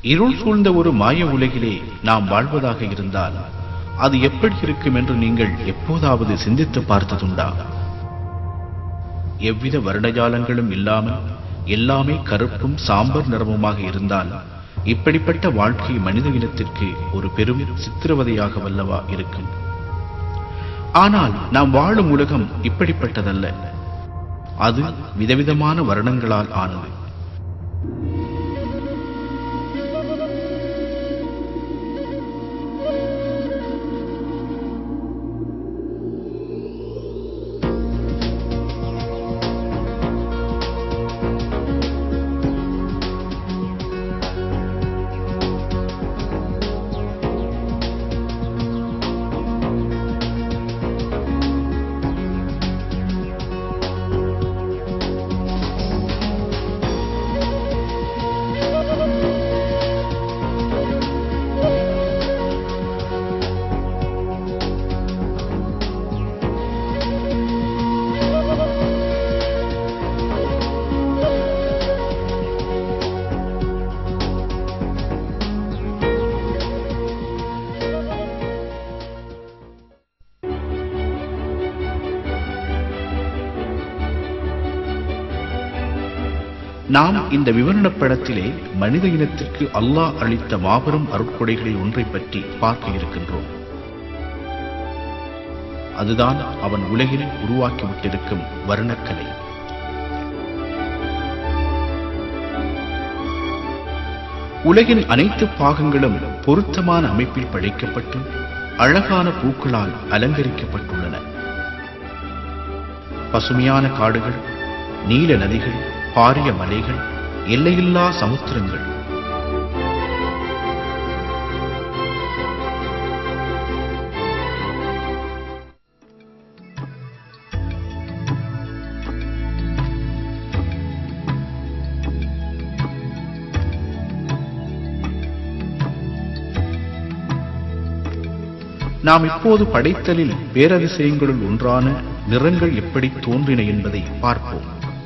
இருள் சூழ்ந்த ஒரு மாய உலகிலே நாம் வாழ்வதாக இருந்தால் அது எப்படி இருக்கும் என்று நீங்கள் எப்போதாவது சிந்தித்து பார்த்ததுண்டா எவ்வித வருடஜாலங்களும் இல்லாமல் எல்லாமே கருப்பும் சாம்பர் நிறமுமாக இருந்தால் இப்படிப்பட்ட வாழ்க்கை மனித இனத்திற்கு ஒரு பெரும் சித்திரவதையாக வல்லவா இருக்கும் ஆனால் நாம் வாழும் உலகம் இப்படிப்பட்டதல்ல அது விதவிதமான வர்ணங்களால் ஆனது நாம் இந்த விவரணப் படத்திலே மனித இனத்திற்கு அல்லாஹ் அளித்த மாபெரும் அருட்கொடைகளில் ஒன்றை பற்றி பார்க்க இருக்கின்றோம் அதுதான் அவன் உலகில் உருவாக்கிவிட்டிருக்கும் வர்ணக்கலை உலகின் அனைத்து பாகங்களும் பொருத்தமான அமைப்பில் படைக்கப்பட்டு அழகான பூக்களால் அலங்கரிக்கப்பட்டுள்ளன பசுமையான காடுகள் நீல நதிகள் பாரிய மலைகள் எல்லையில்லா சமுத்திரங்கள் நாம் இப்போது படைத்தலில் பேரதிசயங்களுள் ஒன்றான நிறங்கள் எப்படி தோன்றின என்பதை பார்ப்போம்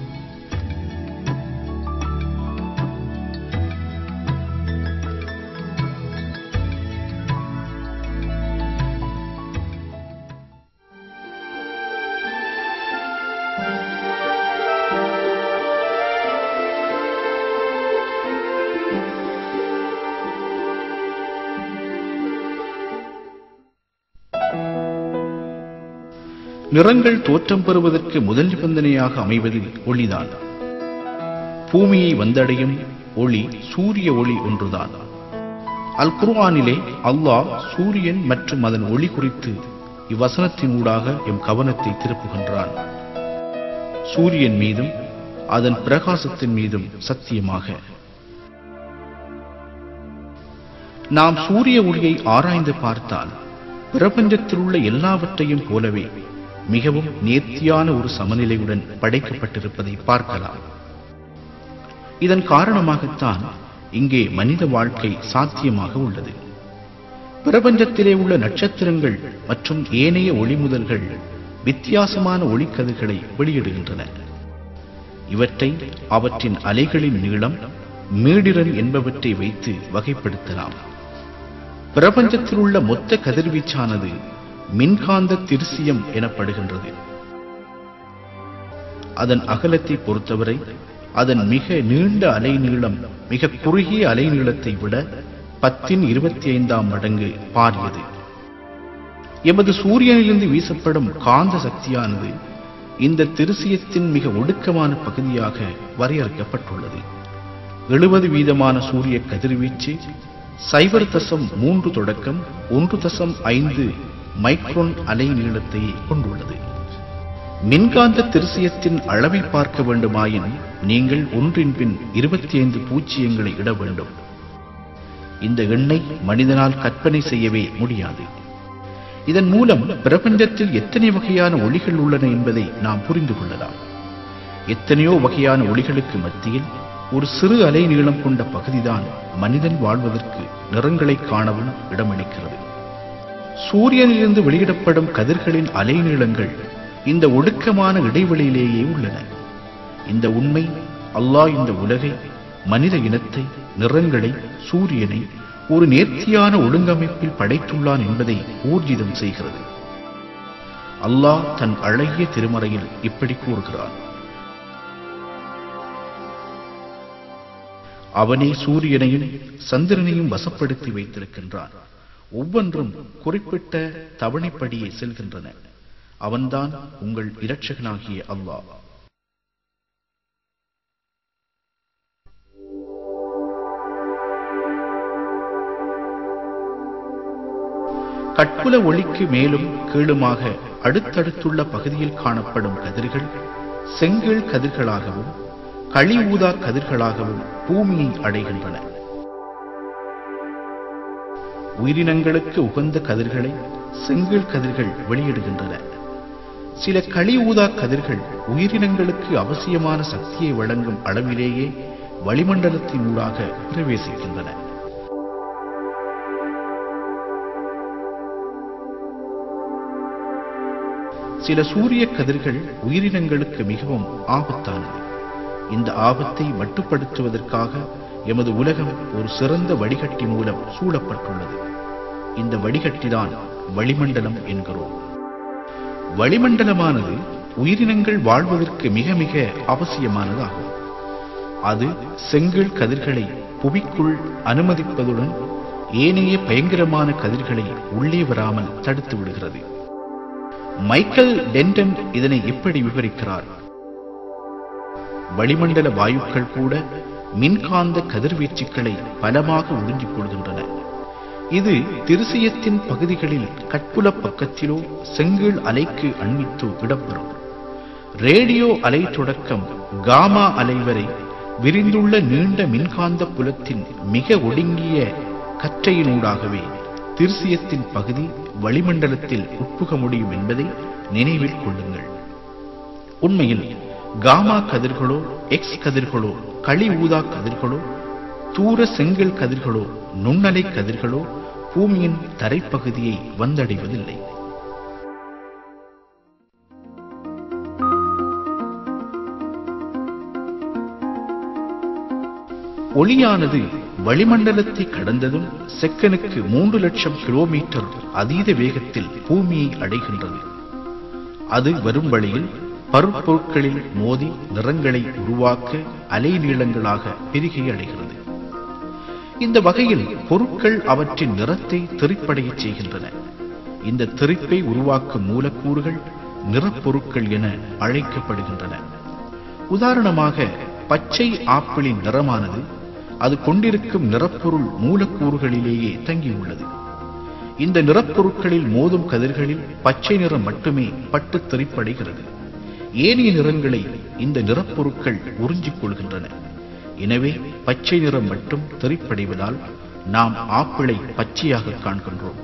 நிறங்கள் தோற்றம் பெறுவதற்கு முதல் நிபந்தனையாக அமைவது ஒளிதான் பூமியை வந்தடையும் ஒளி சூரிய ஒளி ஒன்றுதான் அல் குர்ஆனிலே அல்லாஹ் சூரியன் மற்றும் அதன் ஒளி குறித்து இவ்வசனத்தினூடாக எம் கவனத்தை திருப்புகின்றான் சூரியன் மீதும் அதன் பிரகாசத்தின் மீதும் சத்தியமாக நாம் சூரிய ஒளியை ஆராய்ந்து பார்த்தால் பிரபஞ்சத்தில் உள்ள எல்லாவற்றையும் போலவே மிகவும் நேர்த்தியான ஒரு சமநிலையுடன் படைக்கப்பட்டிருப்பதை பார்க்கலாம் இதன் காரணமாகத்தான் இங்கே மனித வாழ்க்கை சாத்தியமாக உள்ளது பிரபஞ்சத்திலே உள்ள நட்சத்திரங்கள் மற்றும் ஏனைய ஒளிமுதல்கள் வித்தியாசமான ஒளிக்கதிர்களை வெளியிடுகின்றன இவற்றை அவற்றின் அலைகளின் நீளம் மீடிரன் என்பவற்றை வைத்து வகைப்படுத்தலாம் பிரபஞ்சத்தில் உள்ள மொத்த கதிர்வீச்சானது மின்காந்த திருசியம் எனப்படுகின்றது அதன் அகலத்தை பொறுத்தவரை அதன் மிக நீண்ட அலைநீளம் மிக குறுகிய அலைநீளத்தை விட பத்தின் இருபத்தி ஐந்தாம் மடங்கு பாரியது எமது சூரியனிலிருந்து வீசப்படும் காந்த சக்தியானது இந்த திருசியத்தின் மிக ஒடுக்கமான பகுதியாக வரையறுக்கப்பட்டுள்ளது எழுபது வீதமான சூரிய கதிர்வீச்சு சைபர் தசம் மூன்று தொடக்கம் ஒன்று தசம் ஐந்து மைக்ரோன் அலை நீளத்தை கொண்டுள்ளது மின்காந்த திருசியத்தின் அளவை பார்க்க வேண்டுமாயின் நீங்கள் ஒன்றின் பின் இருபத்தி ஐந்து பூச்சியங்களை இட வேண்டும் இந்த எண்ணை மனிதனால் கற்பனை செய்யவே முடியாது இதன் மூலம் பிரபஞ்சத்தில் எத்தனை வகையான ஒளிகள் உள்ளன என்பதை நாம் புரிந்து கொள்ளலாம் எத்தனையோ வகையான ஒளிகளுக்கு மத்தியில் ஒரு சிறு அலை நீளம் கொண்ட பகுதிதான் மனிதன் வாழ்வதற்கு நிறங்களை காணவும் இடமளிக்கிறது சூரியனிலிருந்து வெளியிடப்படும் கதிர்களின் அலைநீளங்கள் இந்த ஒடுக்கமான இடைவெளியிலேயே உள்ளன இந்த உண்மை அல்லாஹ் இந்த உலகை மனித இனத்தை நிறங்களை சூரியனை ஒரு நேர்த்தியான ஒழுங்கமைப்பில் படைத்துள்ளான் என்பதை ஊர்ஜிதம் செய்கிறது அல்லாஹ் தன் அழகிய திருமறையில் இப்படி கூறுகிறான் அவனே சூரியனையும் சந்திரனையும் வசப்படுத்தி வைத்திருக்கின்றான் ஒவ்வொன்றும் குறிப்பிட்ட தவணைப்படியே செல்கின்றன அவன்தான் உங்கள் இரட்சகனாகிய அல்லாஹ் கட்புல ஒளிக்கு மேலும் கீழுமாக அடுத்தடுத்துள்ள பகுதியில் காணப்படும் கதிர்கள் செங்கல் கதிர்களாகவும் களி ஊதா கதிர்களாகவும் பூமியை அடைகின்றன உயிரினங்களுக்கு உகந்த கதிர்களை செங்கல் கதிர்கள் வெளியிடுகின்றன சில களி ஊதா கதிர்கள் உயிரினங்களுக்கு அவசியமான சக்தியை வழங்கும் அளவிலேயே வளிமண்டலத்தின் ஊடாக பிரவேசிக்கின்றன சில சூரிய கதிர்கள் உயிரினங்களுக்கு மிகவும் ஆபத்தானது இந்த ஆபத்தை மட்டுப்படுத்துவதற்காக எமது உலகம் ஒரு சிறந்த வடிகட்டி மூலம் சூழப்பட்டுள்ளது இந்த வடிகட்டிதான் வளிமண்டலம் என்கிறோம் வளிமண்டலமானது உயிரினங்கள் வாழ்வதற்கு மிக மிக அவசியமானதாகும் அது செங்கல் கதிர்களை புவிக்குள் அனுமதிப்பதுடன் ஏனைய பயங்கரமான கதிர்களை உள்ளே வராமல் தடுத்து விடுகிறது மைக்கேல் டென்டன் இதனை எப்படி விவரிக்கிறார் வளிமண்டல வாயுக்கள் கூட மின்காந்த கதிர்வீச்சுக்களை பலமாக உறிஞ்சிக் கொள்கின்றன இது திருசியத்தின் பகுதிகளில் கட்புல பக்கத்திலோ செங்கீழ் அலைக்கு அண்மித்தோ இடம்பெறும் ரேடியோ அலை தொடக்கம் காமா அலை வரை விரிந்துள்ள நீண்ட மின்காந்த புலத்தின் மிக ஒடுங்கிய கற்றையினூடாகவே திருசியத்தின் பகுதி வளிமண்டலத்தில் உட்புக முடியும் என்பதை நினைவில் கொள்ளுங்கள் உண்மையில் காமா கதிர்களோ எக்ஸ் கதிர்களோ களி ஊதா கதிர்களோ தூர செங்கல் கதிர்களோ நுண்ணலை கதிர்களோ பூமியின் தரைப்பகுதியை வந்தடைவதில்லை ஒளியானது வளிமண்டலத்தை கடந்ததும் செக்கனுக்கு மூன்று லட்சம் கிலோமீட்டர் அதீத வேகத்தில் பூமியை அடைகின்றது அது வரும் வழியில் பருப்பொருட்களில் மோதி நிறங்களை உருவாக்க அலைநீளங்களாக பெருகி அடைகிறது இந்த வகையில் பொருட்கள் அவற்றின் நிறத்தை திரிப்படையச் செய்கின்றன இந்த திரிப்பை உருவாக்கும் மூலக்கூறுகள் நிறப்பொருட்கள் என அழைக்கப்படுகின்றன உதாரணமாக பச்சை ஆப்பிளின் நிறமானது அது கொண்டிருக்கும் நிறப்பொருள் மூலக்கூறுகளிலேயே தங்கியுள்ளது இந்த நிறப்பொருட்களில் மோதும் கதிர்களில் பச்சை நிறம் மட்டுமே பட்டு திரிப்படைகிறது ஏனைய நிறங்களை இந்த நிறப்பொருட்கள் உறிஞ்சிக் கொள்கின்றன எனவே பச்சை நிறம் மட்டும் திரிப்படைவதால் நாம் ஆப்பிளை பச்சையாக காண்கின்றோம்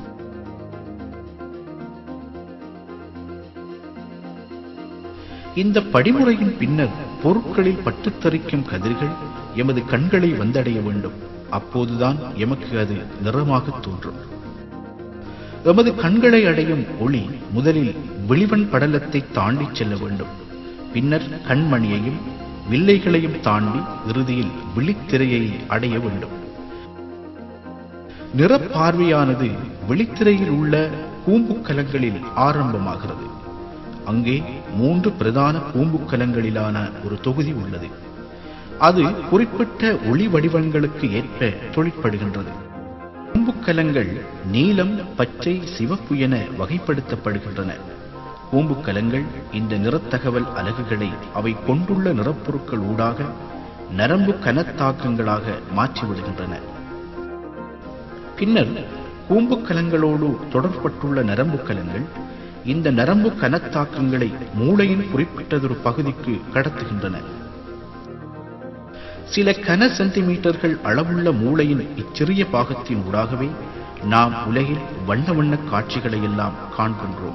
இந்த படிமுறையின் பின்னர் பொருட்களில் பட்டுத்தரிக்கும் கதிர்கள் எமது கண்களை வந்தடைய வேண்டும் அப்போதுதான் எமக்கு அது நிறமாக தோன்றும் எமது கண்களை அடையும் ஒளி முதலில் விழிவன் படலத்தை தாண்டி செல்ல வேண்டும் பின்னர் கண்மணியையும் வில்லைகளையும் தாண்டி இறுதியில் விழித்திரையை அடைய வேண்டும் நிறப்பார்வையானது விழித்திரையில் உள்ள கூம்புக்கலங்களில் ஆரம்பமாகிறது அங்கே மூன்று பிரதான பூம்புக்கலங்களிலான ஒரு தொகுதி உள்ளது அது குறிப்பிட்ட ஒளி வடிவங்களுக்கு ஏற்ப தொழிற்படுகின்றது பூம்புக்கலங்கள் நீலம் பச்சை சிவப்பு என வகைப்படுத்தப்படுகின்றன பூம்புக்கலங்கள் இந்த நிறத்தகவல் அலகுகளை அவை கொண்டுள்ள நிறப்பொருட்கள் ஊடாக நரம்பு கனத்தாக்கங்களாக மாற்றிவிடுகின்றன பின்னர் கூம்புக்கலங்களோடு தொடர்பட்டுள்ள நரம்பு கலங்கள் இந்த நரம்பு கனத்தாக்கங்களை மூளையின் குறிப்பிட்டதொரு பகுதிக்கு கடத்துகின்றன சில கன சென்டிமீட்டர்கள் அளவுள்ள மூளையின் இச்சிறிய பாகத்தின் ஊடாகவே நாம் உலகில் வண்ண வண்ண காட்சிகளை எல்லாம் காண்கின்றோம்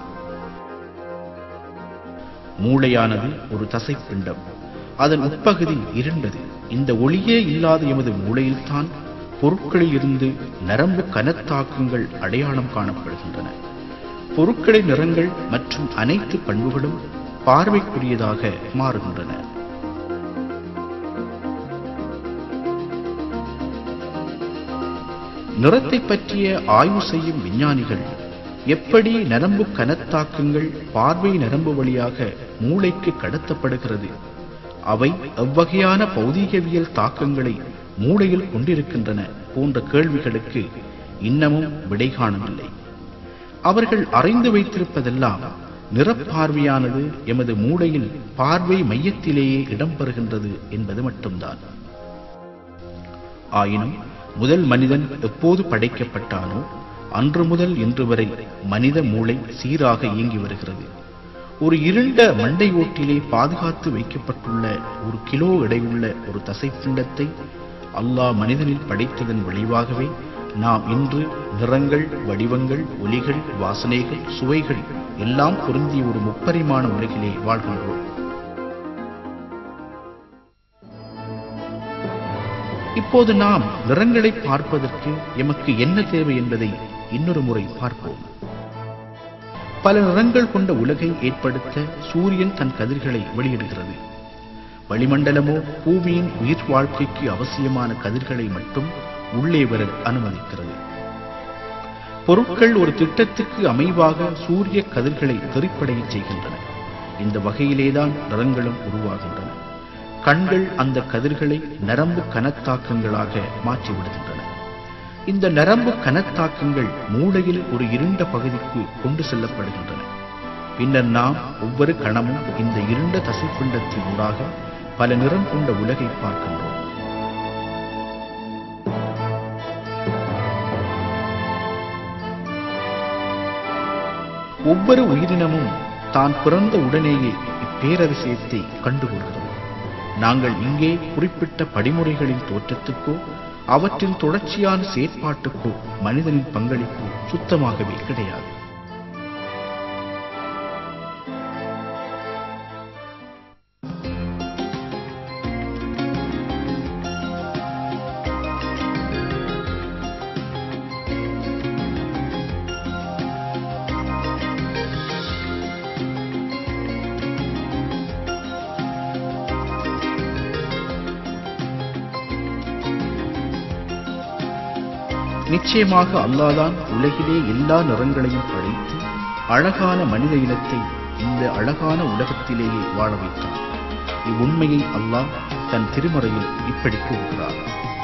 மூளையானது ஒரு தசைப்பிண்டம் அதன் உட்பகுதி இருண்டது இந்த ஒளியே இல்லாத எமது மூளையில்தான் பொருட்களில் இருந்து நரம்பு கனத்தாக்கங்கள் அடையாளம் காணப்படுகின்றன பொருட்களின் நிறங்கள் மற்றும் அனைத்து பண்புகளும் பார்வைக்குரியதாக மாறுகின்றன நிறத்தை பற்றிய ஆய்வு செய்யும் விஞ்ஞானிகள் எப்படி நரம்பு கனத்தாக்கங்கள் பார்வை நரம்பு வழியாக மூளைக்கு கடத்தப்படுகிறது அவை எவ்வகையான பௌதீகவியல் தாக்கங்களை மூளையில் கொண்டிருக்கின்றன போன்ற கேள்விகளுக்கு இன்னமும் விடை காணவில்லை அவர்கள் அறிந்து வைத்திருப்பதெல்லாம் நிறப்பார்வையானது எமது மூளையில் பார்வை மையத்திலேயே இடம்பெறுகின்றது என்பது மட்டும்தான் ஆயினும் முதல் மனிதன் எப்போது படைக்கப்பட்டானோ அன்று முதல் இன்று வரை மனித மூளை சீராக இயங்கி வருகிறது ஒரு இருண்ட மண்டை ஓட்டிலே பாதுகாத்து வைக்கப்பட்டுள்ள ஒரு கிலோ எடையுள்ள ஒரு தசைப்பிண்டத்தை அல்லாஹ் மனிதனில் படைத்ததன் விளைவாகவே நாம் இன்று நிறங்கள் வடிவங்கள் ஒலிகள் வாசனைகள் சுவைகள் எல்லாம் பொருந்திய ஒரு முப்பரிமாண உலகிலே வாழ்கின்றோம் இப்போது நாம் நிறங்களை பார்ப்பதற்கு எமக்கு என்ன தேவை என்பதை இன்னொரு முறை பார்ப்போம் பல நிறங்கள் கொண்ட உலகை ஏற்படுத்த சூரியன் தன் கதிர்களை வெளியிடுகிறது வளிமண்டலமோ பூமியின் உயிர் வாழ்க்கைக்கு அவசியமான கதிர்களை மட்டும் உள்ளே வர அனுமதிக்கிறது பொருட்கள் ஒரு திட்டத்துக்கு அமைவாக சூரிய கதிர்களை தெறிப்படைய செய்கின்றன இந்த வகையிலேதான் நிறங்களும் உருவாகின்றன கண்கள் அந்த கதிர்களை நரம்பு கனத்தாக்கங்களாக மாற்றிவிடுகின்றன இந்த நரம்பு கனத்தாக்கங்கள் மூளையில் ஒரு இருண்ட பகுதிக்கு கொண்டு செல்லப்படுகின்றன பின்னர் நாம் ஒவ்வொரு கணமும் இந்த இருண்ட தசைப்பிண்டத்தின் ஊடாக பல நிறம் கொண்ட உலகை பார்க்கின்றோம் ஒவ்வொரு உயிரினமும் தான் பிறந்த உடனேயே இப்பேரதிசயத்தை கண்டுகொள்கிறது நாங்கள் இங்கே குறிப்பிட்ட படிமுறைகளின் தோற்றத்துக்கோ அவற்றின் தொடர்ச்சியான செயற்பாட்டுக்கோ மனிதனின் பங்களிப்பு சுத்தமாகவே கிடையாது நிச்சயமாக அல்லாதான் உலகிலே எல்லா நிறங்களையும் படைத்து அழகான மனித இனத்தை இந்த அழகான உலகத்திலேயே வாழ வைத்தான் இவ்வுண்மையை அல்லாஹ் தன் திருமறையில் இப்படி கூறுகிறார்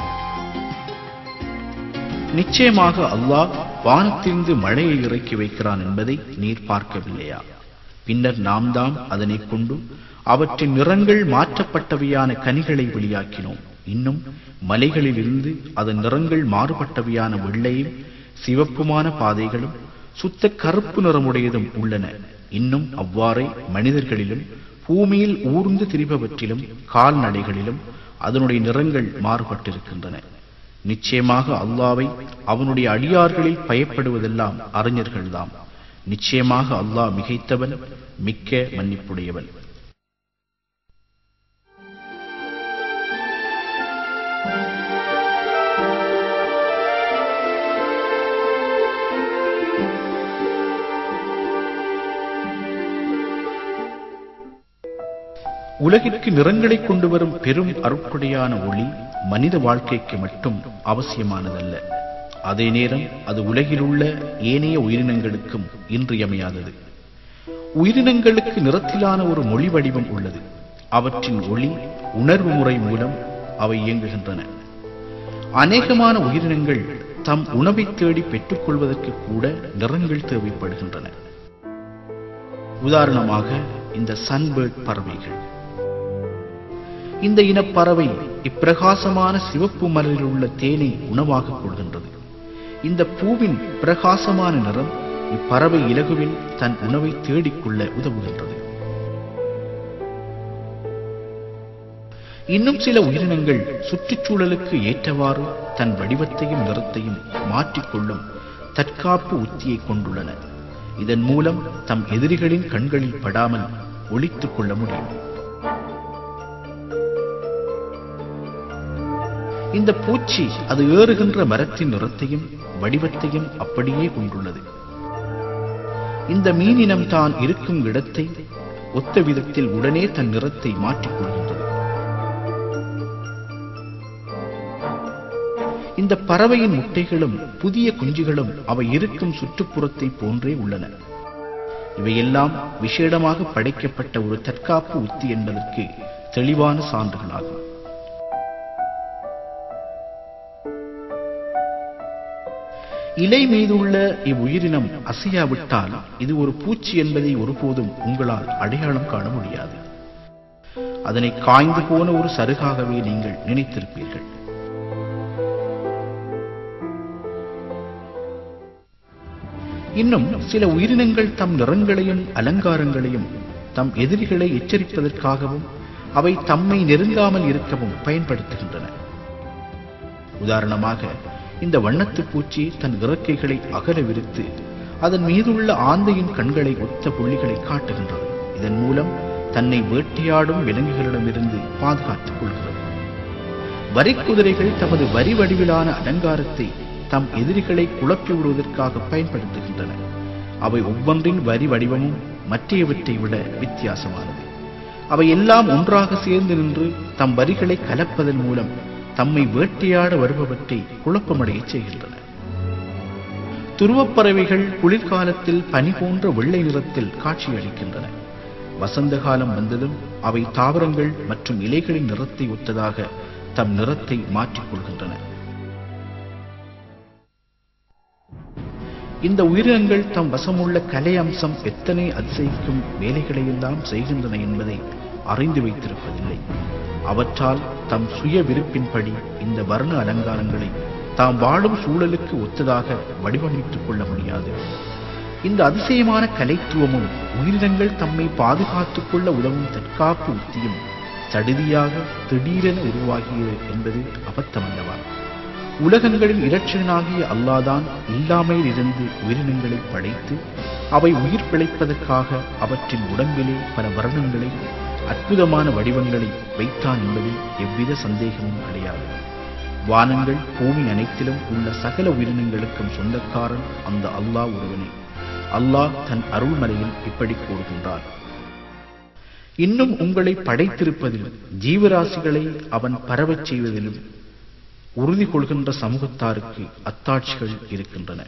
நிச்சயமாக அல்லாஹ் வானத்திலிருந்து மழையை இறக்கி வைக்கிறான் என்பதை நீர் பார்க்கவில்லையா பின்னர் நாம் தாம் அதனை கொண்டு அவற்றின் நிறங்கள் மாற்றப்பட்டவையான கனிகளை வெளியாக்கினோம் இன்னும் மலைகளிலிருந்து அதன் நிறங்கள் மாறுபட்டவையான வெள்ளையும் சிவப்புமான பாதைகளும் சுத்த கருப்பு நிறமுடையதும் உள்ளன இன்னும் அவ்வாறே மனிதர்களிலும் பூமியில் ஊர்ந்து திரிபவற்றிலும் கால்நடைகளிலும் அதனுடைய நிறங்கள் மாறுபட்டிருக்கின்றன நிச்சயமாக அல்லாவை அவனுடைய அடியார்களில் பயப்படுவதெல்லாம் அறிஞர்கள்தாம் நிச்சயமாக அல்லாஹ் மிகைத்தவன் மிக்க மன்னிப்புடையவன் உலகிற்கு நிறங்களை கொண்டு வரும் பெரும் அருட்கொடையான ஒளி மனித வாழ்க்கைக்கு மட்டும் அவசியமானதல்ல அதே நேரம் அது உலகில் உள்ள ஏனைய உயிரினங்களுக்கும் இன்றியமையாதது உயிரினங்களுக்கு நிறத்திலான ஒரு மொழி வடிவம் உள்ளது அவற்றின் ஒளி உணர்வு முறை மூலம் அவை இயங்குகின்றன அநேகமான உயிரினங்கள் தம் உணவை தேடி பெற்றுக்கொள்வதற்கு கூட நிறங்கள் தேவைப்படுகின்றன உதாரணமாக இந்த சன்பேர்ட் பறவைகள் இந்த இனப்பறவை இப்பிரகாசமான சிவப்பு மலரில் உள்ள தேனை உணவாக கொள்கின்றது இந்த பூவின் பிரகாசமான நிறம் இப்பறவை இலகுவில் தன் உணவை தேடிக்கொள்ள உதவுகின்றது இன்னும் சில உயிரினங்கள் சுற்றுச்சூழலுக்கு ஏற்றவாறு தன் வடிவத்தையும் நிறத்தையும் மாற்றிக்கொள்ளும் தற்காப்பு உத்தியை கொண்டுள்ளன இதன் மூலம் தம் எதிரிகளின் கண்களில் படாமல் ஒளித்துக் கொள்ள முடியும் இந்த பூச்சி அது ஏறுகின்ற மரத்தின் நிறத்தையும் வடிவத்தையும் அப்படியே கொண்டுள்ளது இந்த மீனினம் தான் இருக்கும் இடத்தை ஒத்த விதத்தில் உடனே தன் நிறத்தை மாற்றிக் கொள்கின்றது இந்த பறவையின் முட்டைகளும் புதிய குஞ்சுகளும் அவை இருக்கும் சுற்றுப்புறத்தை போன்றே உள்ளன இவையெல்லாம் விசேடமாக படைக்கப்பட்ட ஒரு தற்காப்பு உத்தி என்பதற்கு தெளிவான சான்றுகளாகும் இலை மீதுள்ள இவ்வுயிரினம் அசையாவிட்டால் இது ஒரு பூச்சி என்பதை ஒருபோதும் உங்களால் அடையாளம் காண முடியாது அதனை காய்ந்து போன ஒரு சருகாகவே நீங்கள் நினைத்திருப்பீர்கள் இன்னும் சில உயிரினங்கள் தம் நிறங்களையும் அலங்காரங்களையும் தம் எதிரிகளை எச்சரிப்பதற்காகவும் அவை தம்மை நெருங்காமல் இருக்கவும் பயன்படுத்துகின்றன உதாரணமாக இந்த வண்ணத்துப் பூச்சி தன் இறக்கைகளை அகல விரித்து அதன் மீதுள்ள ஆந்தையின் கண்களை ஒத்த புள்ளிகளை காட்டுகின்றது இதன் மூலம் தன்னை வேட்டையாடும் விலங்குகளிடமிருந்து பாதுகாத்துக் கொள்கிறது வரிக்குதிரைகள் தமது வரி வடிவிலான அலங்காரத்தை தம் எதிரிகளை குழப்பி விடுவதற்காக பயன்படுத்துகின்றன அவை ஒவ்வொன்றின் வரி வடிவமும் மற்றையவற்றை விட வித்தியாசமானது அவை எல்லாம் ஒன்றாக சேர்ந்து நின்று தம் வரிகளை கலப்பதன் மூலம் தம்மை வேட்டையாட வருபவற்றை குழப்பமடைய செய்கின்றன துருவப்பறவைகள் குளிர்காலத்தில் பனி போன்ற வெள்ளை நிறத்தில் காட்சியளிக்கின்றன வசந்த காலம் வந்ததும் அவை தாவரங்கள் மற்றும் இலைகளின் நிறத்தை ஒத்ததாக தம் நிறத்தை மாற்றிக் கொள்கின்றன இந்த உயிரினங்கள் தம் வசமுள்ள கலை அம்சம் எத்தனை அதிசயிக்கும் வேலைகளையெல்லாம் செய்கின்றன என்பதை அறிந்து வைத்திருப்பதில்லை அவற்றால் தம் சுய விருப்பின்படி இந்த வர்ண அலங்காரங்களை தாம் வாழும் சூழலுக்கு ஒத்ததாக வடிவமைத்துக் கொள்ள முடியாது இந்த அதிசயமான கலைத்துவமும் உயிரினங்கள் தம்மை பாதுகாத்துக் கொள்ள உதவும் தற்காப்பு உத்தியும் சடுதியாக திடீரென உருவாகியது என்பது அபத்தமல்லவா உலகங்களின் இரட்சகனாகிய அல்லாதான் இல்லாமையில் இருந்து உயிரினங்களை படைத்து அவை உயிர் பிழைப்பதற்காக அவற்றின் உடம்பிலே பல வர்ணங்களை அற்புதமான வடிவங்களை வைத்தான் என்பதில் எவ்வித சந்தேகமும் கிடையாது வானங்கள் பூமி அனைத்திலும் உள்ள சகல உயிரினங்களுக்கும் சொந்தக்காரன் அந்த அல்லாஹ் ஒருவனே அல்லாஹ் தன் அருள்மலையில் இப்படி கூறுகின்றார் இன்னும் உங்களை படைத்திருப்பதிலும் ஜீவராசிகளை அவன் பரவச் செய்வதிலும் உறுதி கொள்கின்ற சமூகத்தாருக்கு அத்தாட்சிகள் இருக்கின்றன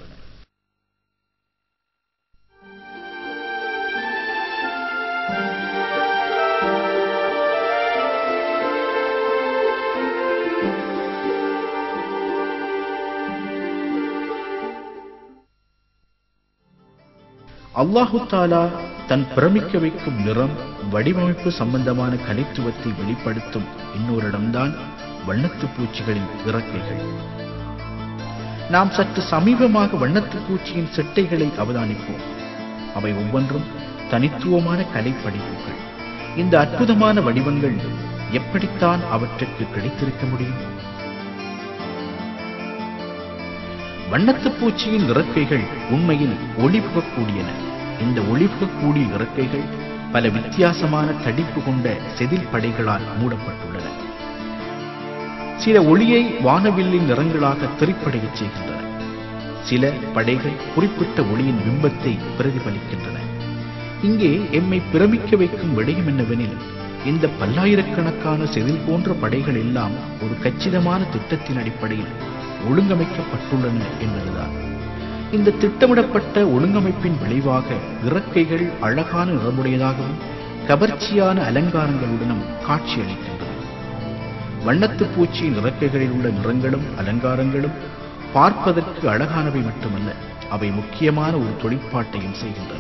அல்லாஹு தாலா தன் பிரமிக்க வைக்கும் நிறம் வடிவமைப்பு சம்பந்தமான கலைத்துவத்தை வெளிப்படுத்தும் இன்னொரு இடம்தான் வண்ணத்து பூச்சிகளின் இறக்கைகள் நாம் சற்று சமீபமாக வண்ணத்து பூச்சியின் செட்டைகளை அவதானிப்போம் அவை ஒவ்வொன்றும் தனித்துவமான கலைப்படைப்புகள் இந்த அற்புதமான வடிவங்கள் எப்படித்தான் அவற்றுக்கு கிடைத்திருக்க முடியும் வண்ணத்து பூச்சியின் இறக்கைகள் உண்மையில் ஒளிபுகக்கூடியன இந்த ஒளிபுகக்கூடிய இறக்கைகள் பல வித்தியாசமான தடிப்பு கொண்ட செதில் படைகளால் மூடப்பட்டுள்ளன சில ஒளியை வானவில்லின் நிறங்களாக திரைப்படையச் செய்கின்றன சில படைகள் குறிப்பிட்ட ஒளியின் பிம்பத்தை பிரதிபலிக்கின்றன இங்கே எம்மை பிரமிக்க வைக்கும் விடயம் என்னவெனில் இந்த பல்லாயிரக்கணக்கான செதில் போன்ற படைகள் எல்லாம் ஒரு கச்சிதமான திட்டத்தின் அடிப்படையில் ஒழுங்கமைக்கப்பட்டுள்ளன என்பதுதான் இந்த திட்டமிடப்பட்ட ஒழுங்கமைப்பின் விளைவாக இறக்கைகள் அழகான நிறமுடையதாகவும் கவர்ச்சியான அலங்காரங்களுடனும் காட்சியளிக்கின்றன வண்ணத்து பூச்சியின் இறக்கைகளில் உள்ள நிறங்களும் அலங்காரங்களும் பார்ப்பதற்கு அழகானவை மட்டுமல்ல அவை முக்கியமான ஒரு தொழிற்பாட்டையும் செய்கின்றன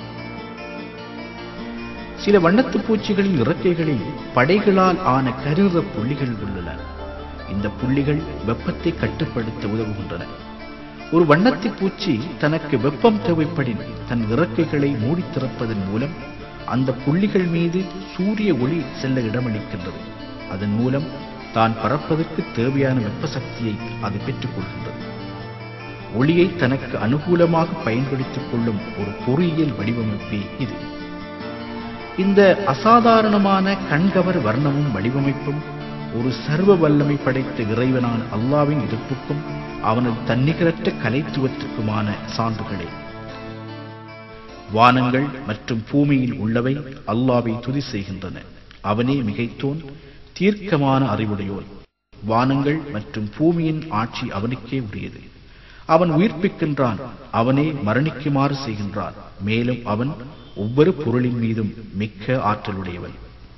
சில வண்ணத்து பூச்சிகளின் இறக்கைகளில் படைகளால் ஆன கருநிற புள்ளிகள் உள்ளன இந்த புள்ளிகள் வெப்பத்தை கட்டுப்படுத்த உதவுகின்றன ஒரு வண்ணத்து பூச்சி தனக்கு வெப்பம் தேவைப்படின் தன் இறக்கைகளை மூடி திறப்பதன் மூலம் அந்த புள்ளிகள் மீது சூரிய ஒளி செல்ல இடமளிக்கின்றது அதன் மூலம் தான் பறப்பதற்கு தேவையான வெப்ப சக்தியை அது பெற்றுக் கொள்கின்றது ஒளியை தனக்கு அனுகூலமாக பயன்படுத்திக் கொள்ளும் ஒரு பொறியியல் வடிவமைப்பே இது இந்த அசாதாரணமான கண்கவர் வர்ணமும் வடிவமைப்பும் ஒரு சர்வ வல்லமை படைத்த இறைவனான அல்லாவின் இருப்புக்கும் அவனது தன்னிகரற்ற கலைத்துவத்திற்குமான சான்றுகளே வானங்கள் மற்றும் பூமியில் உள்ளவை அல்லாவை துதி செய்கின்றன அவனே மிகைத்தோன் தீர்க்கமான அறிவுடையோன் வானங்கள் மற்றும் பூமியின் ஆட்சி அவனுக்கே உரியது அவன் உயிர்ப்பிக்கின்றான் அவனே மரணிக்குமாறு செய்கின்றான் மேலும் அவன் ஒவ்வொரு பொருளின் மீதும் மிக்க ஆற்றலுடையவன்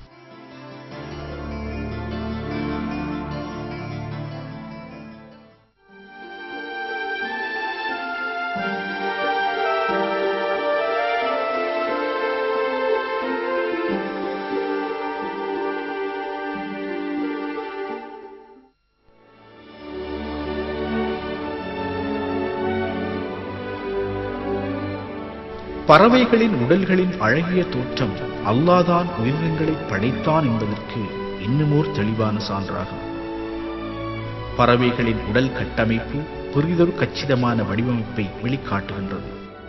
பறவைகளின் உடல்களின் அழகிய தோற்றம் அல்லாதான் உயிரினங்களை படைத்தான் என்பதற்கு இன்னுமோர் தெளிவான சான்றாகும் பறவைகளின் உடல் கட்டமைப்பு பெரிதொரு கச்சிதமான வடிவமைப்பை வெளிக்காட்டுகின்றது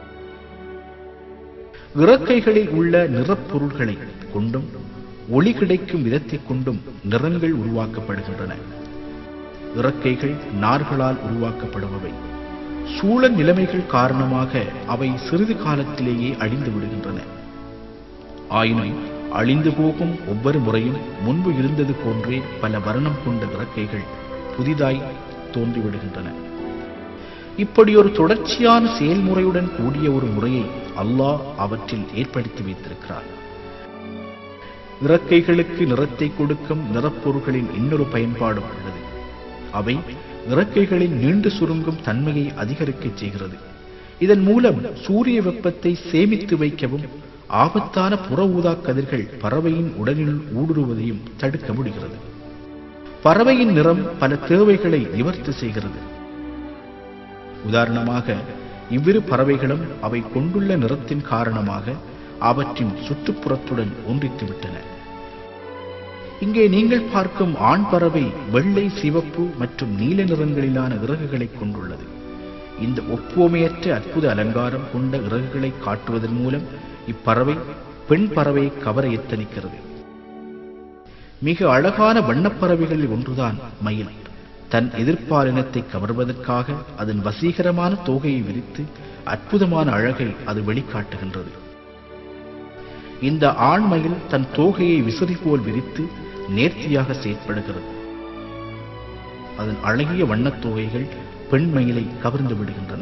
இறக்கைகளில் உள்ள நிறப்பொருள்களை கொண்டும் ஒளி கிடைக்கும் விதத்தைக் கொண்டும் நிறங்கள் உருவாக்கப்படுகின்றன இறக்கைகள் நார்களால் உருவாக்கப்படுபவை சூழல் நிலைமைகள் காரணமாக அவை சிறிது காலத்திலேயே அழிந்து விடுகின்றன ஆயினும் அழிந்து போகும் ஒவ்வொரு முறையும் முன்பு இருந்தது போன்றே பல வர்ணம் கொண்ட இறக்கைகள் புதிதாய் தோன்றிவிடுகின்றன இப்படி ஒரு தொடர்ச்சியான செயல்முறையுடன் கூடிய ஒரு முறையை அல்லாஹ் அவற்றில் ஏற்படுத்தி வைத்திருக்கிறார் இறக்கைகளுக்கு நிறத்தை கொடுக்கும் நிறப்பொருள்களின் இன்னொரு பயன்பாடும் உள்ளது அவை இறக்கைகளின் நீண்டு சுருங்கும் தன்மையை அதிகரிக்கச் செய்கிறது இதன் மூலம் சூரிய வெப்பத்தை சேமித்து வைக்கவும் ஆபத்தான புற ஊதா கதிர்கள் பறவையின் உடலில் ஊடுருவதையும் தடுக்க முடிகிறது பறவையின் நிறம் பல தேவைகளை நிவர்த்தி செய்கிறது உதாரணமாக இவ்விரு பறவைகளும் அவை கொண்டுள்ள நிறத்தின் காரணமாக அவற்றின் சுற்றுப்புறத்துடன் ஒன்றித்து விட்டன இங்கே நீங்கள் பார்க்கும் ஆண் பறவை வெள்ளை சிவப்பு மற்றும் நீல நிறங்களிலான இறகுகளை கொண்டுள்ளது இந்த ஒப்புவமையற்ற அற்புத அலங்காரம் கொண்ட இறகுகளை காட்டுவதன் மூலம் இப்பறவை பெண் பறவையை கவர எத்தனிக்கிறது மிக அழகான வண்ணப்பறவைகளில் ஒன்றுதான் மயில் தன் எதிர்ப்பாலினத்தை கவர்வதற்காக அதன் வசீகரமான தோகையை விரித்து அற்புதமான அழகை அது வெளிக்காட்டுகின்றது இந்த ஆண் மயில் தன் தோகையை விசிறி போல் விரித்து நேர்த்தியாக செயற்படுகிறது அதன் அழகிய வண்ணத் தோகைகள் பெண் மயிலை கவர்ந்து விடுகின்றன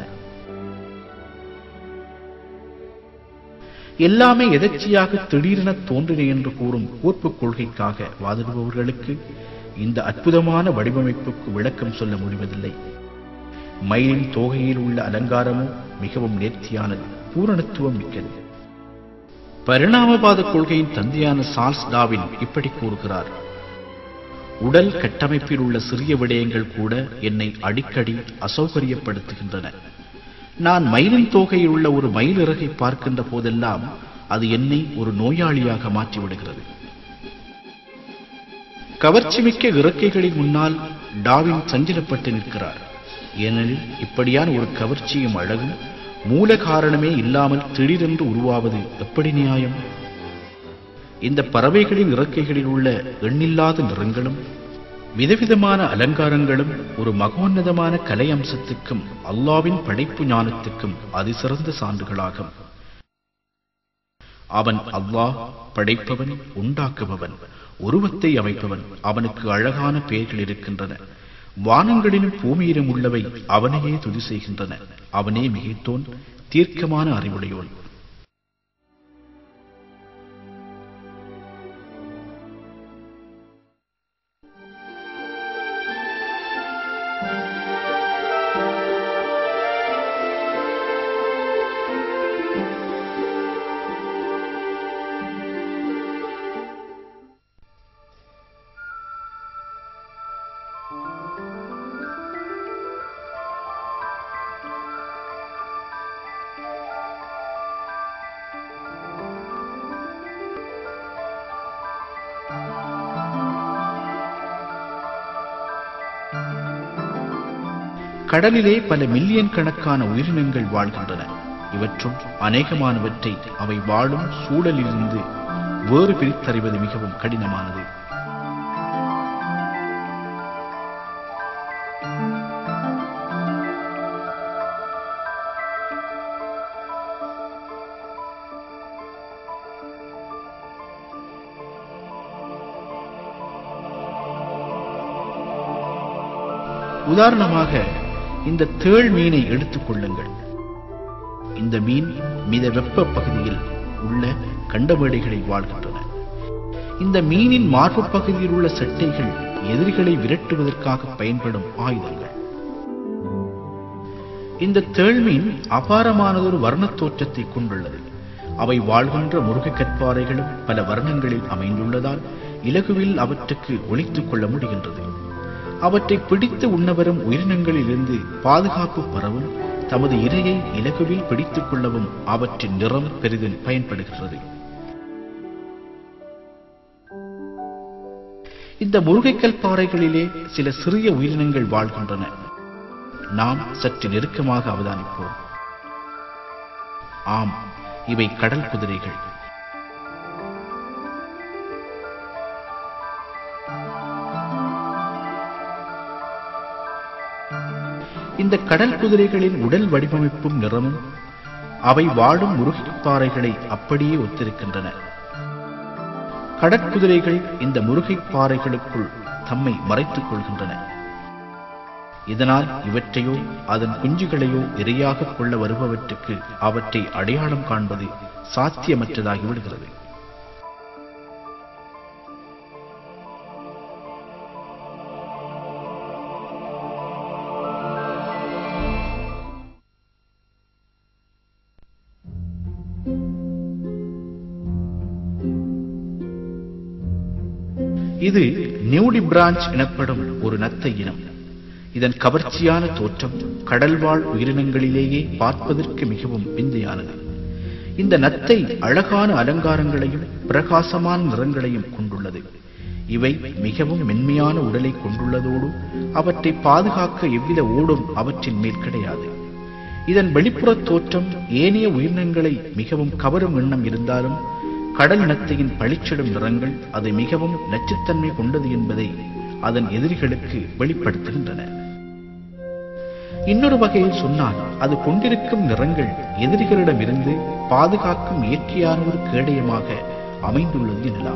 எல்லாமே எதர்ச்சியாக திடீரென தோன்றின என்று கூறும் கோட்புக் கொள்கைக்காக வாதிடுபவர்களுக்கு இந்த அற்புதமான வடிவமைப்புக்கு விளக்கம் சொல்ல முடிவதில்லை மயிலின் தோகையில் உள்ள அலங்காரமும் மிகவும் நேர்த்தியானது பூரணத்துவம் மிக்கது பரிணாமவாத கொள்கையின் தந்தையான சார்ல்ஸ் டாவின் இப்படி கூறுகிறார் உடல் கட்டமைப்பில் உள்ள சிறிய விடயங்கள் கூட என்னை அடிக்கடி அசௌகரியப்படுத்துகின்றன நான் மயிலின் தோகையில் உள்ள ஒரு மயில் இறகை பார்க்கின்ற போதெல்லாம் அது என்னை ஒரு நோயாளியாக மாற்றிவிடுகிறது கவர்ச்சிமிக்க இறக்கைகளின் முன்னால் டாவின் சஞ்சலப்பட்டு நிற்கிறார் ஏனெனில் இப்படியான ஒரு கவர்ச்சியும் அழகும் மூல காரணமே இல்லாமல் திடீரென்று உருவாவது எப்படி நியாயம் இந்த பறவைகளின் இறக்கைகளில் உள்ள எண்ணில்லாத நிறங்களும் விதவிதமான அலங்காரங்களும் ஒரு மகோன்னதமான கலை அம்சத்துக்கும் அல்லாவின் படைப்பு ஞானத்துக்கும் அதிசிறந்த சான்றுகளாகும் அவன் அல்லாஹ் படைப்பவன் உண்டாக்குபவன் உருவத்தை அமைப்பவன் அவனுக்கு அழகான பெயர்கள் இருக்கின்றன வானங்களிலும் பூமியிலும் உள்ளவை அவனையே துதி செய்கின்றன அவனே மிகைத்தோன் தீர்க்கமான அறிவுடையோன் கடலிலே பல மில்லியன் கணக்கான உயிரினங்கள் வாழ்கின்றன இவற்றுள் அநேகமானவற்றை அவை வாழும் சூழலிலிருந்து வேறு பிரித்தறிவது மிகவும் கடினமானது உதாரணமாக இந்த தேள் மீனை எடுத்துக் கொள்ளுங்கள் இந்த மீன் மித வெப்ப பகுதியில் உள்ள கண்டமேடைகளில் வாழ்கின்றன இந்த மீனின் மார்பு பகுதியில் உள்ள செட்டைகள் எதிரிகளை விரட்டுவதற்காக பயன்படும் ஆயுதங்கள் இந்த தேள்மீன் அபாரமானதொரு வர்ணத் தோற்றத்தை கொண்டுள்ளது அவை வாழ்கின்ற முருகக் கற்பாறைகளும் பல வர்ணங்களில் அமைந்துள்ளதால் இலகுவில் அவற்றுக்கு ஒளித்துக் கொள்ள முடிகின்றது அவற்றை பிடித்து உண்ணவரும் உயிரினங்களிலிருந்து பாதுகாப்பு பெறவும் தமது இரையை இலகுவில் பிடித்துக் கொள்ளவும் அவற்றின் நிறம் பெரிதும் பயன்படுகிறது இந்த முருகைக்கல் பாறைகளிலே சில சிறிய உயிரினங்கள் வாழ்கின்றன நாம் சற்று நெருக்கமாக அவதானிப்போம் ஆம் இவை கடல் குதிரைகள் இந்த கடல் குதிரைகளின் உடல் வடிவமைப்பும் நிறமும் அவை வாழும் முருகைப் பாறைகளை அப்படியே ஒத்திருக்கின்றன கடற்குதிரைகள் இந்த முருகைப் பாறைகளுக்குள் தம்மை மறைத்துக் கொள்கின்றன இதனால் இவற்றையோ அதன் குஞ்சுகளையோ இரையாகக் கொள்ள வருபவற்றுக்கு அவற்றை அடையாளம் காண்பது சாத்தியமற்றதாகி விடுகிறது இது நியூடி பிரான்ச் எனப்படும் ஒரு நத்தை இனம் இதன் கவர்ச்சியான தோற்றம் கடல்வாழ் உயிரினங்களிலேயே பார்ப்பதற்கு மிகவும் விந்தையானது இந்த நத்தை அழகான அலங்காரங்களையும் பிரகாசமான நிறங்களையும் கொண்டுள்ளது இவை மிகவும் மென்மையான உடலை கொண்டுள்ளதோடு அவற்றை பாதுகாக்க எவ்வித ஓடும் அவற்றின் மேல் கிடையாது இதன் வெளிப்புற தோற்றம் ஏனைய உயிரினங்களை மிகவும் கவரும் எண்ணம் இருந்தாலும் கடல் நத்தையின் பளிச்சிடும் நிறங்கள் அது மிகவும் நச்சுத்தன்மை கொண்டது என்பதை அதன் எதிரிகளுக்கு வெளிப்படுத்துகின்றன இன்னொரு வகையில் சொன்னால் அது கொண்டிருக்கும் நிறங்கள் எதிரிகளிடமிருந்து பாதுகாக்கும் இயற்கையான ஒரு கேடயமாக அமைந்துள்ளது எனலாம்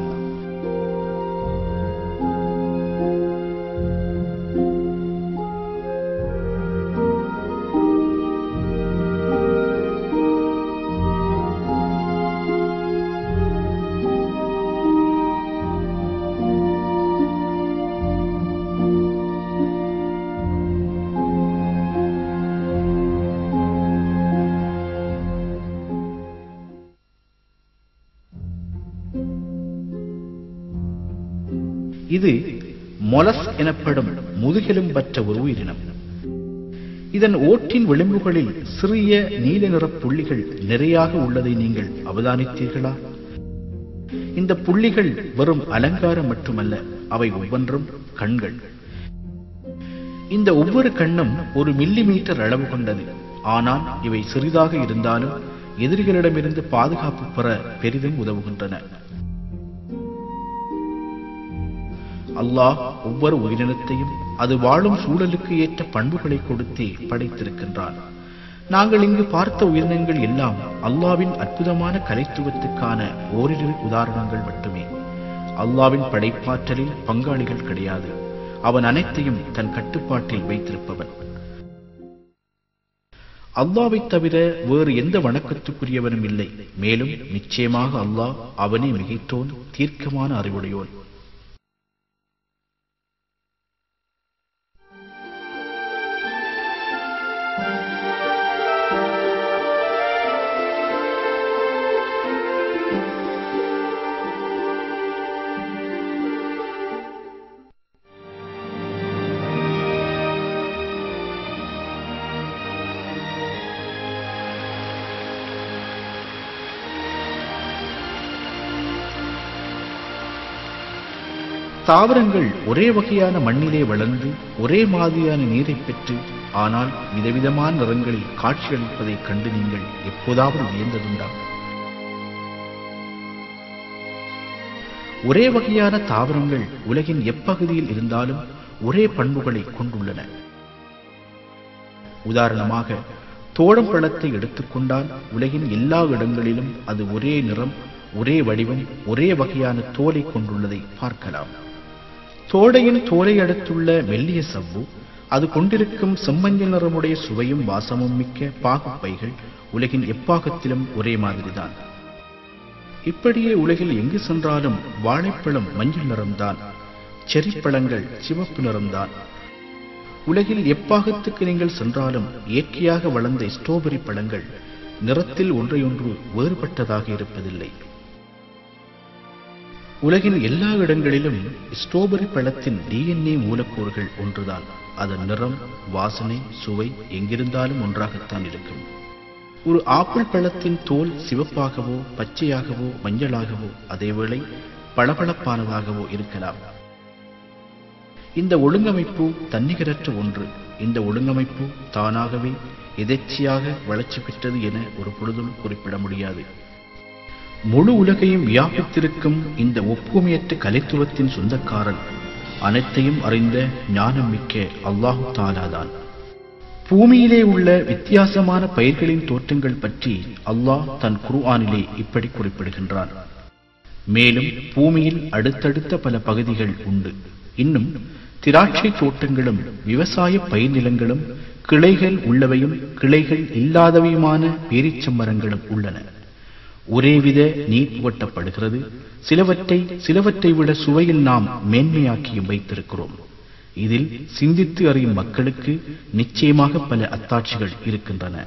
இது மொலஸ் எனப்படும் முதுகெலும்பற்ற ஒரு உயிரினம் இதன் ஓட்டின் விளிம்புகளில் சிறிய நீல நிறப் புள்ளிகள் நிறையாக உள்ளதை நீங்கள் அவதானித்தீர்களா இந்த புள்ளிகள் வெறும் அலங்காரம் மட்டுமல்ல அவை ஒவ்வொன்றும் கண்கள் இந்த ஒவ்வொரு கண்ணும் ஒரு மில்லி மீட்டர் அளவு கொண்டது ஆனால் இவை சிறிதாக இருந்தாலும் எதிரிகளிடமிருந்து பாதுகாப்பு பெற பெரிதும் உதவுகின்றன அல்லாஹ் ஒவ்வொரு உயிரினத்தையும் அது வாழும் சூழலுக்கு ஏற்ற பண்புகளை கொடுத்தே படைத்திருக்கின்றான் நாங்கள் இங்கு பார்த்த உயிரினங்கள் எல்லாம் அல்லாவின் அற்புதமான கலைத்துவத்துக்கான ஓரிரு உதாரணங்கள் மட்டுமே அல்லாவின் படைப்பாற்றலில் பங்காளிகள் கிடையாது அவன் அனைத்தையும் தன் கட்டுப்பாட்டில் வைத்திருப்பவன் அல்லாவைத் தவிர வேறு எந்த வணக்கத்துக்குரியவனும் இல்லை மேலும் நிச்சயமாக அல்லாஹ் அவனே மிகைத்தோன் தீர்க்கமான அறிவுடையோன் தாவரங்கள் ஒரே வகையான மண்ணிலே வளர்ந்து ஒரே மாதிரியான நீரை பெற்று ஆனால் விதவிதமான நிறங்களில் காட்சியளிப்பதைக் கண்டு நீங்கள் எப்போதாவது வியந்ததுண்டா ஒரே வகையான தாவரங்கள் உலகின் எப்பகுதியில் இருந்தாலும் ஒரே பண்புகளை கொண்டுள்ளன உதாரணமாக தோடம் பழத்தை எடுத்துக்கொண்டால் உலகின் எல்லா இடங்களிலும் அது ஒரே நிறம் ஒரே வடிவம் ஒரே வகையான தோலை கொண்டுள்ளதை பார்க்கலாம் தோடையின் தோலை அடுத்துள்ள மெல்லிய சவ்வு அது கொண்டிருக்கும் செம்மஞ்சள் நிறமுடைய சுவையும் வாசமும் மிக்க பாகுப்பைகள் உலகின் எப்பாகத்திலும் ஒரே மாதிரிதான் இப்படியே உலகில் எங்கு சென்றாலும் வாழைப்பழம் மஞ்சள் நிறம்தான் செரிப்பழங்கள் சிவப்பு நிறம்தான் உலகில் எப்பாகத்துக்கு நீங்கள் சென்றாலும் இயற்கையாக வளர்ந்த ஸ்ட்ராபெரி பழங்கள் நிறத்தில் ஒன்றையொன்று வேறுபட்டதாக இருப்பதில்லை உலகின் எல்லா இடங்களிலும் ஸ்ட்ராபெரி பழத்தின் டிஎன்ஏ மூலக்கூறுகள் ஒன்றுதான் அதன் நிறம் வாசனை சுவை எங்கிருந்தாலும் ஒன்றாகத்தான் இருக்கும் ஒரு ஆப்பிள் பழத்தின் தோல் சிவப்பாகவோ பச்சையாகவோ மஞ்சளாகவோ அதேவேளை பளபளப்பானதாகவோ இருக்கலாம் இந்த ஒழுங்கமைப்பு தன்னிகரற்ற ஒன்று இந்த ஒழுங்கமைப்பு தானாகவே எதேச்சையாக வளர்ச்சி பெற்றது என ஒரு பொழுதும் குறிப்பிட முடியாது முழு உலகையும் வியாபித்திருக்கும் இந்த ஒப்புமையற்ற கலைத்துவத்தின் சொந்தக்காரன் அனைத்தையும் அறிந்த ஞானம் மிக்க அல்லாஹு தாலாதான் பூமியிலே உள்ள வித்தியாசமான பயிர்களின் தோற்றங்கள் பற்றி அல்லாஹ் தன் குர்ஆனிலே இப்படி குறிப்பிடுகின்றான் மேலும் பூமியில் அடுத்தடுத்த பல பகுதிகள் உண்டு இன்னும் திராட்சை தோட்டங்களும் விவசாய பயிர் நிலங்களும் கிளைகள் உள்ளவையும் கிளைகள் இல்லாதவையுமான பேரிச்சம் மரங்களும் உள்ளன ஒரேவித நீர் புகட்டப்படுகிறது சிலவற்றை சிலவற்றை விட சுவையில் நாம் மேன்மையாக்கியும் வைத்திருக்கிறோம் இதில் சிந்தித்து அறியும் மக்களுக்கு நிச்சயமாக பல அத்தாட்சிகள் இருக்கின்றன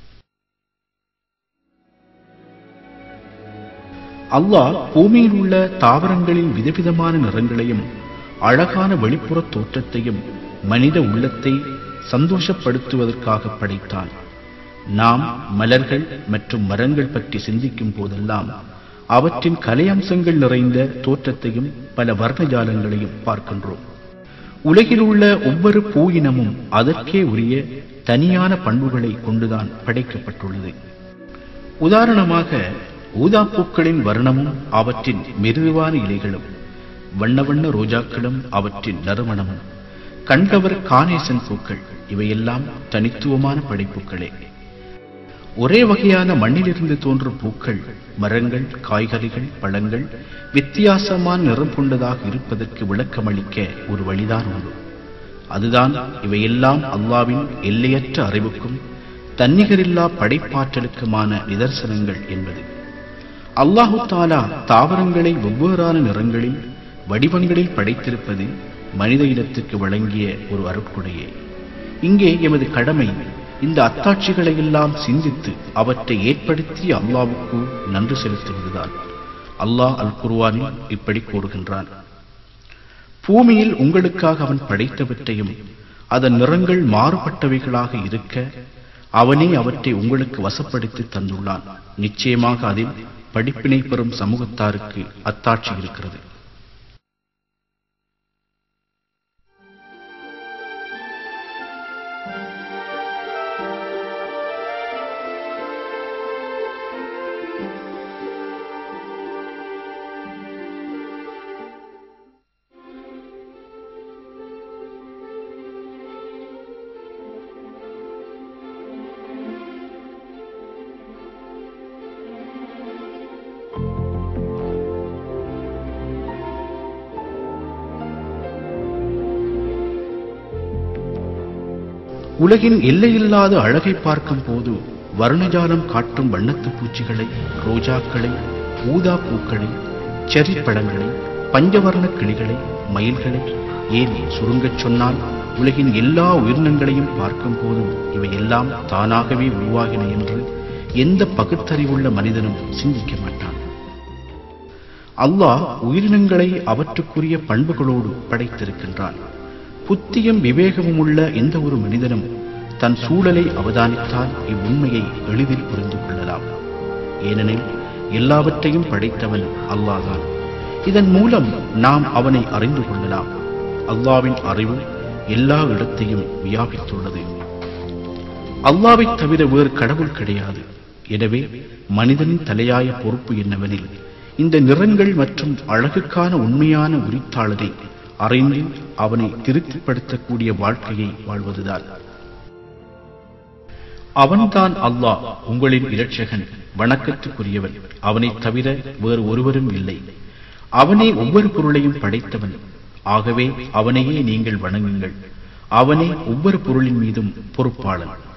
அல்லாஹ் பூமியில் உள்ள தாவரங்களின் விதவிதமான நிறங்களையும் அழகான வெளிப்புற தோற்றத்தையும் மனித உள்ளத்தை சந்தோஷப்படுத்துவதற்காக படைத்தான் நாம் மலர்கள் மற்றும் மரங்கள் பற்றி சிந்திக்கும் போதெல்லாம் அவற்றின் கலையம்சங்கள் நிறைந்த தோற்றத்தையும் பல வர்ணஜாலங்களையும் பார்க்கின்றோம் உலகில் உள்ள ஒவ்வொரு பூ இனமும் அதற்கே உரிய தனியான பண்புகளை கொண்டுதான் படைக்கப்பட்டுள்ளது உதாரணமாக ஊதாப்பூக்களின் வர்ணமும் அவற்றின் மெருவான இலைகளும் வண்ண வண்ண ரோஜாக்களும் அவற்றின் நறுமணமும் கண்டவர் கானேசன் பூக்கள் இவையெல்லாம் தனித்துவமான படைப்புகளே ஒரே வகையான மண்ணிலிருந்து தோன்றும் பூக்கள் மரங்கள் காய்கறிகள் பழங்கள் வித்தியாசமான நிறம் கொண்டதாக இருப்பதற்கு விளக்கமளிக்க ஒரு வழிதான் உண்டு அதுதான் இவையெல்லாம் அல்லாவின் எல்லையற்ற அறிவுக்கும் தன்னிகரில்லா படைப்பாற்றலுக்குமான நிதர்சனங்கள் என்பது அல்லாஹு தாலா தாவரங்களை வெவ்வேறான நிறங்களில் வடிவங்களில் படைத்திருப்பது மனித இனத்துக்கு வழங்கிய ஒரு அருட்கொடையே இங்கே எமது கடமை இந்த அத்தாட்சிகளை எல்லாம் சிந்தித்து அவற்றை ஏற்படுத்திய அல்லாவுக்கு நன்றி செலுத்துவதுதான் அல்லாஹ் அல் குர்வானில் இப்படி கூறுகின்றான் பூமியில் உங்களுக்காக அவன் படைத்தவற்றையும் அதன் நிறங்கள் மாறுபட்டவைகளாக இருக்க அவனே அவற்றை உங்களுக்கு வசப்படுத்தி தந்துள்ளான் நிச்சயமாக அதில் படிப்பினை பெறும் சமூகத்தாருக்கு அத்தாட்சி இருக்கிறது உலகின் எல்லையில்லாத அழகை பார்க்கும் போது வர்ணஜாலம் காட்டும் வண்ணத்து பூச்சிகளை ரோஜாக்களை ஊதா பூக்களை செரி பழங்களை பஞ்சவர்ண கிளிகளை மயில்களை ஏன் சுருங்கச் சொன்னால் உலகின் எல்லா உயிரினங்களையும் பார்க்கும் போதும் இவையெல்லாம் தானாகவே உருவாகின என்று எந்த பகுத்தறிவுள்ள மனிதனும் சிந்திக்க மாட்டான் அல்லாஹ் உயிரினங்களை அவற்றுக்குரிய பண்புகளோடு படைத்திருக்கின்றான் புத்தியும் விவேகமும் உள்ள எந்த ஒரு மனிதனும் தன் சூழலை அவதானித்தால் இவ்வுண்மையை எளிதில் புரிந்து கொள்ளலாம் ஏனெனில் எல்லாவற்றையும் படைத்தவன் அல்லாஹ்தான் இதன் மூலம் நாம் அவனை அறிந்து கொள்ளலாம் அல்லாவின் அறிவு எல்லா இடத்தையும் வியாபித்துள்ளது அல்லாவைத் தவிர வேறு கடவுள் கிடையாது எனவே மனிதனின் தலையாய பொறுப்பு என்னவெனில் இந்த நிறங்கள் மற்றும் அழகுக்கான உண்மையான உரித்தாளரை அறிந்து அவனை திருப்திப்படுத்தக்கூடிய வாழ்க்கையை வாழ்வதுதான் அவன்தான் அல்லாஹ் உங்களின் இரட்சகன் வணக்கத்துக்குரியவன் அவனைத் தவிர வேறு ஒருவரும் இல்லை அவனே ஒவ்வொரு பொருளையும் படைத்தவன் ஆகவே அவனையே நீங்கள் வணங்குங்கள் அவனே ஒவ்வொரு பொருளின் மீதும் பொறுப்பாளன்